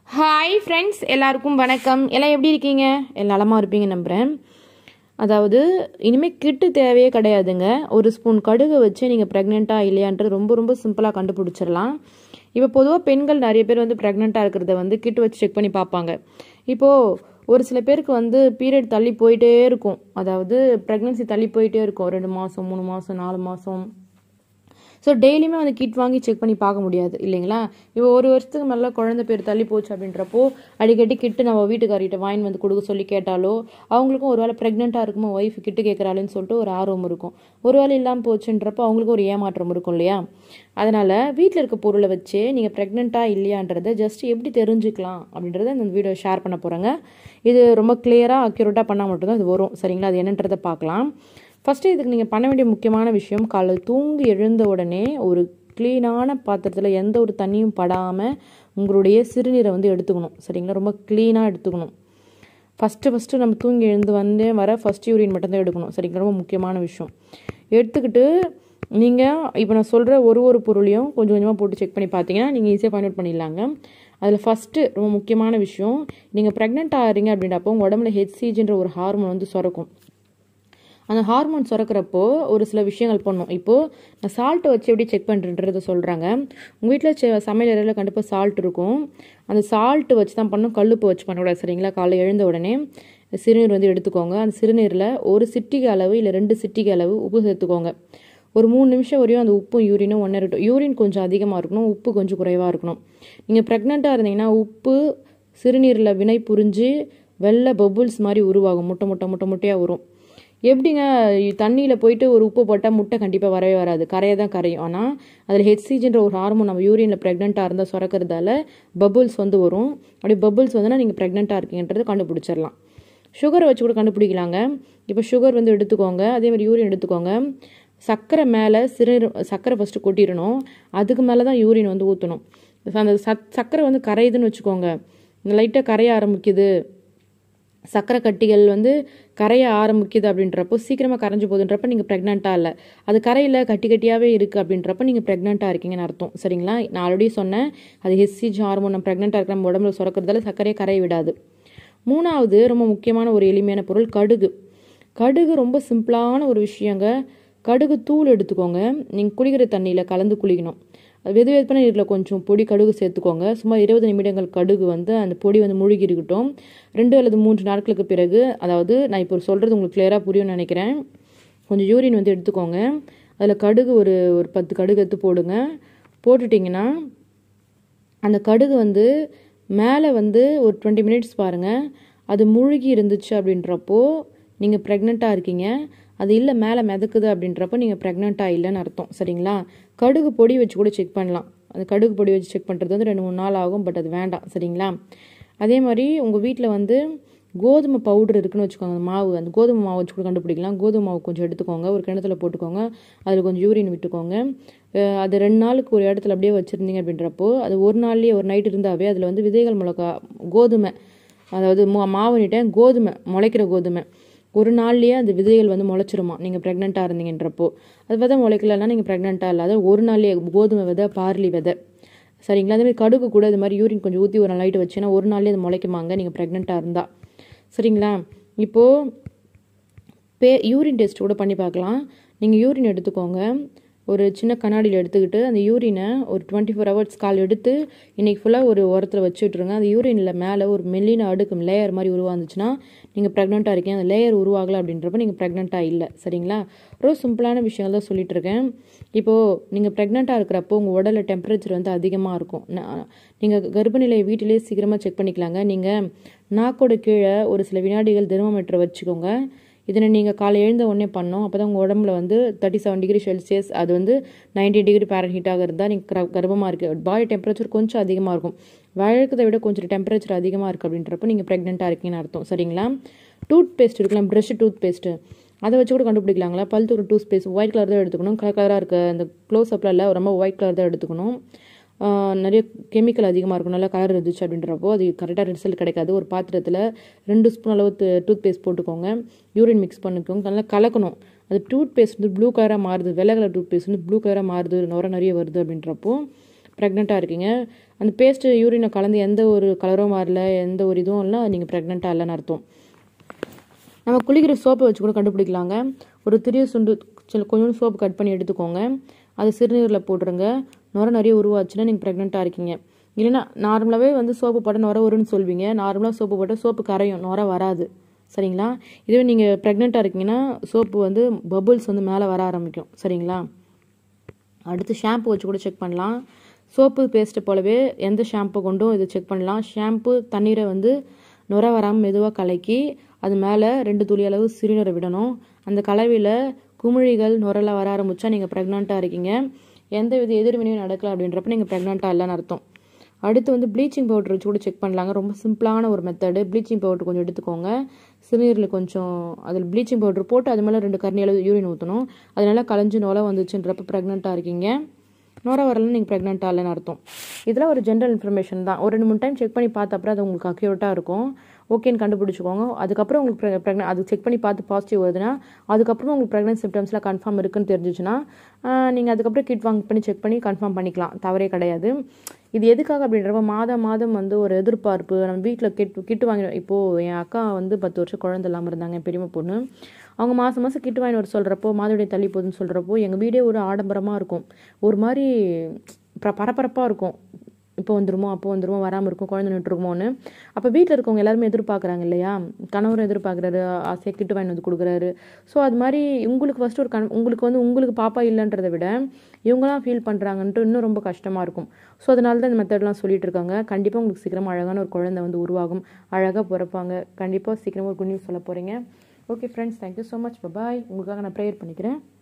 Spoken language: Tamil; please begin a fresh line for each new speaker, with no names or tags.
ஹாய் ஃப்ரெண்ட்ஸ் எல்லாருக்கும் வணக்கம் எல்லாம் எப்படி இருக்கீங்க எல்லாம் நலமாக இருப்பீங்க நம்புகிறேன் அதாவது இனிமேல் கிட்டு தேவையே கிடையாதுங்க ஒரு ஸ்பூன் கடுகு வச்சு நீங்கள் ப்ரெக்னெண்ட்டாக இல்லையான்றது ரொம்ப ரொம்ப சிம்பிளாக கண்டுபிடிச்சிடலாம் இப்போ பொதுவாக பெண்கள் நிறைய பேர் வந்து ப்ரெக்னெண்ட்டாக இருக்கிறத வந்து கிட்டு வச்சு செக் பண்ணி பார்ப்பாங்க இப்போது ஒரு சில பேருக்கு வந்து பீரியட் தள்ளி போயிட்டே இருக்கும் அதாவது ப்ரெக்னன்சி தள்ளி போயிட்டே இருக்கும் ரெண்டு மாதம் மூணு மாதம் நாலு மாதம் ஸோ டெய்லியுமே வந்து கிட் வாங்கி செக் பண்ணி பார்க்க முடியாது இல்லைங்களா இப்போ ஒரு வருஷத்துக்கு மேலே குழந்தை பேர் தள்ளி போச்சு அப்படின்றப்போ அடிக்கடி கிட்டு நம்ம வீட்டுக்காரிட்ட வாங்கி வந்து கொடுக்க சொல்லி கேட்டாலோ அவங்களுக்கும் ஒரு வேளை ப்ரெக்னெண்ட்டாக இருக்குமோ ஒய்ஃப் கிட்டு கேட்குறாளுன்னு சொல்லிட்டு ஒரு ஆர்வம் இருக்கும் ஒரு வேளை இல்லாமல் போச்சுன்றப்போ அவங்களுக்கும் ஒரு ஏமாற்றம் இருக்கும் இல்லையா அதனால் வீட்டில் இருக்க பொருளை வச்சு நீங்கள் ப்ரெக்னெண்ட்டாக இல்லையான்றதை ஜஸ்ட் எப்படி தெரிஞ்சுக்கலாம் அப்படின்றத இந்த வீடியோ ஷேர் பண்ண போகிறேங்க இது ரொம்ப கிளியராக அக்யூரேட்டாக பண்ணால் மட்டும்தான் இது வரும் சரிங்களா அது என்னன்றதை பார்க்கலாம் ஃபஸ்ட்டு இதுக்கு நீங்கள் பண்ண வேண்டிய முக்கியமான விஷயம் காலையில் தூங்கி எழுந்த உடனே ஒரு க்ளீனான பாத்திரத்தில் எந்த ஒரு தண்ணியும் படாமல் உங்களுடைய சிறுநீரை வந்து எடுத்துக்கணும் சரிங்களா ரொம்ப க்ளீனாக எடுத்துக்கணும் ஃபஸ்ட்டு ஃபஸ்ட்டு நம்ம தூங்கி எழுந்து வந்தே வர ஃபஸ்ட் யூரின் மட்டும்தான் எடுக்கணும் சரிங்களா ரொம்ப முக்கியமான விஷயம் எடுத்துக்கிட்டு நீங்கள் இப்போ நான் சொல்கிற ஒரு ஒரு பொருளையும் கொஞ்சம் கொஞ்சமாக போட்டு செக் பண்ணி பார்த்தீங்கன்னா நீங்கள் ஈஸியாக ஃபைண்ட் அவுட் பண்ணிடலாங்க அதில் ஃபஸ்ட்டு ரொம்ப முக்கியமான விஷயம் நீங்கள் ப்ரெக்னென்ட் ஆகிறீங்க அப்படின்றப்போ உங்கள் உடம்புல ஹெச்சிஜின்ற ஒரு ஹார்மோன் வந்து சுரக்கும் அந்த ஹார்மோன் சுரக்கிறப்போ ஒரு சில விஷயங்கள் பண்ணும் இப்போது நான் சால்ட்டை வச்சு எப்படி செக் பண்ணுறன்றதை சொல்கிறாங்க உங்கள் வீட்டில் சமையல் அறையில் கண்டிப்பாக சால்ட் இருக்கும் அந்த சால்ட்டு வச்சு தான் பண்ணும் கல்லுப்பு வச்சு பண்ணக்கூடாது சரிங்களா காலைல எழுந்த உடனே சிறுநீர் வந்து எடுத்துக்கோங்க அந்த சிறுநீரில் ஒரு சிட்டிகை அளவு இல்லை ரெண்டு சிட்டிகை அளவு உப்பு சேர்த்துக்கோங்க ஒரு மூணு நிமிஷம் வரையும் அந்த உப்பும் யூரினும் ஒன்றரை இருக்கட்டும் யூரின் கொஞ்சம் அதிகமாக இருக்கணும் உப்பு கொஞ்சம் குறைவாக இருக்கணும் நீங்கள் ப்ரெக்னெண்ட்டாக இருந்தீங்கன்னா உப்பு சிறுநீரில் வினை புரிஞ்சு வெள்ளை பபுள்ஸ் மாதிரி உருவாகும் முட்டை முட்டை முட்டை முட்டையாக வரும் எப்படிங்க தண்ணியில் போயிட்டு ஒரு உப்பு போட்டால் முட்டை கண்டிப்பாக வரவே வராது கரையை தான் கரையும் ஆனால் அதில் ஹெச்சிஜின்ற ஒரு ஹார்மோன் நம்ம யூரினில் ப்ரெக்னெண்ட்டாக இருந்தால் சுரக்கிறதால பபுள்ஸ் வந்து வரும் அப்படி பபுள்ஸ் வந்துன்னா நீங்கள் ப்ரெக்னெண்ட்டாக இருக்கீங்கன்றது கண்டுபிடிச்சிடலாம் சுகரை வச்சு கூட கண்டுபிடிக்கலாங்க இப்போ சுகர் வந்து எடுத்துக்கோங்க அதே மாதிரி யூரின் எடுத்துக்கோங்க சர்க்கரை மேலே சிறு சர்க்கரை ஃபஸ்ட்டு கொட்டிடணும் அதுக்கு மேலே தான் யூரின் வந்து ஊற்றணும் அந்த சத் சர்க்கரை வந்து கரையுதுன்னு வச்சுக்கோங்க லைட்டாக கரைய ஆரம்பிக்குது சக்கரை கட்டிகள் வந்து கரைய ஆரம்பிக்குது அப்படின்றப்போ சீக்கிரமாக கரைஞ்சு போகுதுன்றப்ப நீங்கள் ப்ரெக்னெண்ட்டாக இல்லை அது கரையில் கட்டி கட்டியாகவே இருக்குது அப்படின்றப்ப நீங்கள் ப்ரெக்னெண்ட்டாக இருக்கீங்கன்னு அர்த்தம் சரிங்களா நான் ஆல்ரெடி சொன்னேன் அது ஹெச்சிஜ் ஹார்மோன் நம்ம ப்ரெக்னெண்ட்டாக இருக்கிற நம்ம உடம்புல சுரக்கிறதால சர்க்கரையை கரைய விடாது மூணாவது ரொம்ப முக்கியமான ஒரு எளிமையான பொருள் கடுகு கடுகு ரொம்ப சிம்பிளான ஒரு விஷயங்க கடுகு தூள் எடுத்துக்கோங்க நீங்கள் குளிக்கிற தண்ணியில் கலந்து குளிக்கணும் வெது வெதுப்பான நீரில் கொஞ்சம் பொடி கடுகு சேர்த்துக்கோங்க சுமார் இருபது நிமிடங்கள் கடுகு வந்து அந்த பொடி வந்து மூழ்கி இருக்கட்டும் ரெண்டு அல்லது மூன்று நாட்களுக்கு பிறகு அதாவது நான் இப்போ சொல்கிறது உங்களுக்கு கிளியராக புரியும்னு நினைக்கிறேன் கொஞ்சம் யூரின் வந்து எடுத்துக்கோங்க அதில் கடுகு ஒரு ஒரு பத்து கடுகு எடுத்து போடுங்க போட்டுட்டிங்கன்னா அந்த கடுகு வந்து மேலே வந்து ஒரு டுவெண்ட்டி மினிட்ஸ் பாருங்கள் அது மூழ்கி இருந்துச்சு அப்படின்றப்போ நீங்கள் ப்ரெக்னெண்ட்டாக இருக்கீங்க அது இல்லை மேலே மிதக்குது அப்படின்றப்போ நீங்கள் ப்ரெக்னெண்ட்டாக இல்லைன்னு அர்த்தம் சரிங்களா கடுகு பொடி வச்சு கூட செக் பண்ணலாம் அந்த கடுகு பொடி வச்சு செக் பண்ணுறது வந்து ரெண்டு மூணு நாள் ஆகும் பட் அது வேண்டாம் சரிங்களா அதே மாதிரி உங்கள் வீட்டில் வந்து கோதுமை பவுடர் இருக்குன்னு வச்சுக்கோங்க மாவு அந்த கோதுமை மாவு வச்சு கூட கண்டுபிடிக்கலாம் கோதுமை மாவு கொஞ்சம் எடுத்துக்கோங்க ஒரு கிணத்துல போட்டுக்கோங்க அதில் கொஞ்சம் யூரின் விட்டுக்கோங்க அது ரெண்டு நாளுக்கு ஒரு இடத்துல அப்படியே வச்சுருந்தீங்க அப்படின்றப்போ அது ஒரு நாள்லேயே ஒரு நைட் இருந்தாவே அதில் வந்து விதைகள் முளக்கா கோதுமை அதாவது மாவுனிட்டேன் கோதுமை முளைக்கிற கோதுமை ஒரு நாள்லேயே அந்த விதைகள் வந்து முளைச்சிருமா நீங்கள் ப்ரெக்னெண்ட்டாக இருந்தீங்கன்றப்போ அது விதை முளைக்கலன்னா நீங்கள் ப்ரெக்னெண்ட்டாக இல்லாத ஒரு நாள்லேயே கோதுமை விதை பார்லி விதை சரிங்களா அதேமாதிரி கடுகு கூட இது மாதிரி யூரின் கொஞ்சம் ஊற்றி ஒரு நைட்டு வச்சுன்னா ஒரு நாள்லேயே அது முளைக்குமாங்க நீங்கள் ப்ரெக்னெண்ட்டாக இருந்தால் சரிங்களா இப்போது பே யூரின் டெஸ்ட் கூட பண்ணி பார்க்கலாம் நீங்கள் யூரின் எடுத்துக்கோங்க ஒரு சின்ன கண்ணாடியில் எடுத்துக்கிட்டு அந்த யூரினை ஒரு டுவெண்ட்டி ஃபோர் ஹவர்ஸ் கால் எடுத்து இன்றைக்கி ஃபுல்லாக ஒரு உரத்தில் வச்சு விட்ருங்க அந்த யூரினில் மேலே ஒரு மெல்லின அடுக்கு லேயர் மாதிரி உருவாந்துச்சுன்னா நீங்கள் ப்ரெக்னெண்ட்டாக இருக்கீங்க அந்த லேயர் உருவாகலை அப்படின்றப்ப நீங்கள் ப்ரெக்னெண்ட்டாக இல்லை சரிங்களா ரொம்ப சிம்பிளான விஷயங்கள் தான் சொல்லிட்டு இருக்கேன் இப்போது நீங்கள் ப்ரெக்னெண்ட்டாக இருக்கிறப்போ உங்கள் உடலில் டெம்பரேச்சர் வந்து அதிகமாக இருக்கும் நீங்கள் கர்ப்பநிலையை வீட்டிலேயே சீக்கிரமாக செக் பண்ணிக்கலாங்க நீங்கள் நாக்கோட கீழே ஒரு சில வினாடிகள் தெர்மோமீட்டர் வச்சுக்கோங்க இதனை நீங்கள் காலை எழுந்த உடனே பண்ணோம் அப்போ தான் உங்கள் உடம்புல வந்து தேர்ட்டி செவன் டிகிரி செல்சியஸ் அது வந்து நைன்டி டிகிரி பேரன் ஹீட்டாக இருந்தால் நீங்கள் கர்ப்பமாக இருக்குது பாடி டெம்பரேச்சர் கொஞ்சம் அதிகமாக இருக்கும் வழக்கத்தை விட கொஞ்சம் டெம்பரேச்சர் அதிகமாக இருக்குது அப்படின்றப்ப நீங்கள் ப்ரெக்னெண்ட்டாக இருக்கீங்கன்னு அர்த்தம் சரிங்களா டூத் பேஸ்ட் இருக்கலாம் ப்ரஷ் டூத் பேஸ்ட்டு அதை வச்சு கூட கண்டுபிடிக்கலாங்களா பல் தூக்கிற டூத் பேஸ்ட் ஒயிட் கலர் தான் எடுத்துக்கணும் கலர் கலராக இருக்க அந்த க்ளோஸ் அப்பில் இல்லை ரொம்ப ஒயிட் கலர் தான் எடுத்துக்கணும் நிறைய கெமிக்கல் அதிகமாக இருக்கும் நல்லா கலர் இருந்துச்சு அப்படின்றப்போ அது கரெக்டாக ரிசல்ட் கிடைக்காது ஒரு பாத்திரத்தில் ரெண்டு ஸ்பூன் அளவு டூத் பேஸ்ட் போட்டுக்கோங்க யூரின் மிக்ஸ் பண்ணிக்கோங்க நல்லா கலக்கணும் அது டூத் பேஸ்ட் வந்து ப்ளூ கலராக மாறுது வெள்ளை கலர் டூத் பேஸ்ட் வந்து ப்ளூ கலராக மாறுது நுர நிறைய வருது அப்படின்றப்போ ப்ரெக்னெண்ட்டாக இருக்கீங்க அந்த பேஸ்ட்டு யூரினை கலந்து எந்த ஒரு கலரும் வரல எந்த ஒரு இதுவும் இல்லை நீங்கள் ப்ரெக்னெண்ட்டாக இல்லைன்னு அர்த்தம் நம்ம குளிக்கிற சோப்பை வச்சு கூட கண்டுபிடிக்கலாங்க ஒரு திரிய சுண்டு சில கொஞ்சம் சோப்பு கட் பண்ணி எடுத்துக்கோங்க அது சிறுநீரில் போட்டுருங்க நுர நிறைய உருவாச்சுன்னா நீங்கள் ப்ரெக்னெண்ட்டாக இருக்கீங்க இல்லைன்னா நார்மலாகவே வந்து சோப்பு போட்டால் நுர வரும்னு சொல்வீங்க நார்மலாக சோப்பு போட்டால் சோப்பு கரையும் நுர வராது சரிங்களா இதுவே நீங்கள் ப்ரெக்னெண்ட்டாக இருக்கீங்கன்னா சோப்பு வந்து பபுள்ஸ் வந்து மேலே வர ஆரம்பிக்கும் சரிங்களா அடுத்து ஷாம்பு வச்சு கூட செக் பண்ணலாம் சோப்பு பேஸ்ட்டு போலவே எந்த ஷாம்பு கொண்டும் இதை செக் பண்ணலாம் ஷாம்பு தண்ணீரை வந்து நுர வராமல் மெதுவாக கலக்கி அது மேலே ரெண்டு துளி அளவு சிறுநீரை விடணும் அந்த கலவையில் குமிழிகள் நுரெல்லாம் வர ஆரம்பிச்சா நீங்கள் ப்ரெக்னெண்ட்டாக இருக்கீங்க எந்த வித எதிர்வினையும் நடக்கல அப்படின்றப்ப நீங்கள் ப்ரெக்னெண்ட்டாக இல்லைன்னு அர்த்தம் அடுத்து வந்து ப்ளீச்சிங் பவுடர் வச்சு கூட செக் பண்ணலாங்க ரொம்ப சிம்பிளான ஒரு மெத்தடு ப்ளீச்சிங் பவுடர் கொஞ்சம் எடுத்துக்கோங்க சிறுநீரில் கொஞ்சம் அதில் ப்ளீச்சிங் பவுடர் போட்டு அது மேலே ரெண்டு கரணி அளவு யூரின் ஊற்றணும் அதனால கலைஞ்சு நோலை வந்துச்சுன்றப்ப ப்ரெக்னெண்ட்டாக இருக்கீங்க நோர வரலன்னு நீங்கள் ப்ரெக்னெண்ட்டாக இல்லைன்னு அர்த்தம் இதெல்லாம் ஒரு ஜென்ரல் இன்ஃபர்மேஷன் தான் ஒரு ரெண்டு மூணு டைம் செக் பண்ணி பார்த்த அப்புறம் அது உங்களுக்கு அக்யூரேட்டாக இருக்கும் ஓகேன்னு கண்டுபிடிச்சிக்கோங்க அதுக்கப்புறம் உங்களுக்கு ப்ரெக்னென்ட் அது செக் பண்ணி பார்த்து பாசிட்டிவ் வருதுன்னா அதுக்கப்புறம் உங்களுக்கு ப்ரெக்னென்ட் சிம்டம்ஸ்லாம் கன்ஃபார்ம் இருக்குன்னு தெரிஞ்சிச்சுன்னா நீங்கள் அதுக்கப்புறம் கிட் வாங்க பண்ணி செக் பண்ணி கன்ஃபார்ம் பண்ணிக்கலாம் தவறே கிடையாது இது எதுக்காக அப்படின்றப்ப மாதம் மாதம் வந்து ஒரு எதிர்பார்ப்பு நம்ம வீட்டில் கிட் கிட்டு வாங்கி இப்போது என் அக்கா வந்து பத்து வருஷம் குழந்தை இல்லாமல் இருந்தாங்க என் பெரியம்மா பொண்ணு அவங்க மாதம் மாதம் கிட்டு வாங்கி வர சொல்கிறப்போ மாதவிடைய தள்ளி போகுதுன்னு சொல்கிறப்போ எங்கள் வீடே ஒரு ஆடம்பரமாக இருக்கும் ஒரு மாதிரி பரபரப்பாக இருக்கும் இப்போ வந்துருமோ அப்போ வந்துருமோ வராமல் இருக்கும் குழந்தை நின்றுருமோன்னு அப்போ வீட்டில் இருக்கவங்க எல்லாருமே எதிர்பார்க்குறாங்க இல்லையா கணவரும் எதிர்பார்க்குறாரு ஆசையாக கிட்டு வாங்கி வந்து கொடுக்குறாரு ஸோ அது மாதிரி உங்களுக்கு ஃபஸ்ட்டு ஒரு கண் உங்களுக்கு வந்து உங்களுக்கு பாப்பா இல்லைன்றதை விட இவங்களாம் ஃபீல் பண்ணுறாங்கன்ட்டு இன்னும் ரொம்ப கஷ்டமாக இருக்கும் ஸோ அதனால தான் இந்த மெத்தட்லாம் சொல்லிட்டு இருக்காங்க கண்டிப்பாக உங்களுக்கு சீக்கிரமாக அழகான ஒரு குழந்தை வந்து உருவாகும் அழகாக பிறப்பாங்க கண்டிப்பாக சீக்கிரமாக ஒரு குட் நியூஸ் சொல்ல போகிறீங்க okay friends thank you so much bye உங்களுக்காக நான் ப்ரேயர் பண்ணிக்கிறேன்